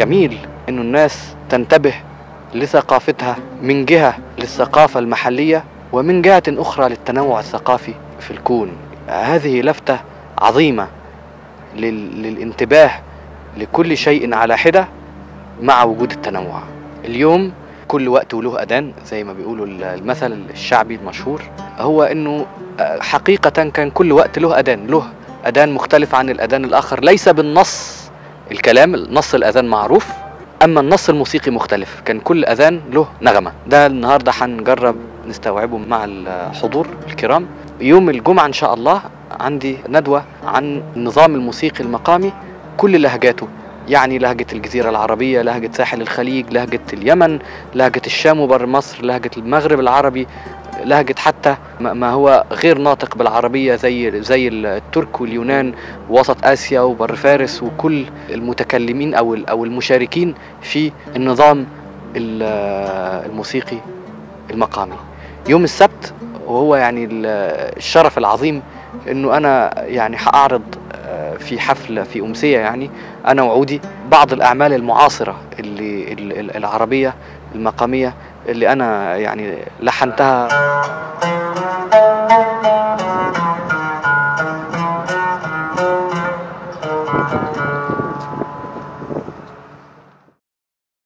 جميل انه الناس تنتبه لثقافتها من جهة للثقافة المحلية ومن جهة أخرى للتنوع الثقافي في الكون هذه لفتة عظيمة لل... للانتباه لكل شيء على حدة مع وجود التنوع اليوم كل وقت وله أذان زي ما بيقولوا المثل الشعبي المشهور هو أنه حقيقة كان كل وقت له أذان له أذان مختلف عن الأذان الآخر ليس بالنص الكلام نص الأذان معروف أما النص الموسيقي مختلف كان كل أذان له نغمة ده النهاردة هنجرب نستوعبه مع الحضور الكرام يوم الجمعة إن شاء الله عندي ندوة عن النظام الموسيقي المقامي كل لهجاته يعني لهجة الجزيرة العربية لهجة ساحل الخليج لهجة اليمن لهجة الشام وبر مصر لهجة المغرب العربي لهجة حتى ما هو غير ناطق بالعربية زي زي الترك واليونان ووسط آسيا وبر فارس وكل المتكلمين أو أو المشاركين في النظام الموسيقي المقامي يوم السبت وهو يعني الشرف العظيم انه انا يعني هاعرض في حفل في امسيه يعني انا وعودي بعض الاعمال المعاصره اللي العربيه المقاميه اللي انا يعني لحنتها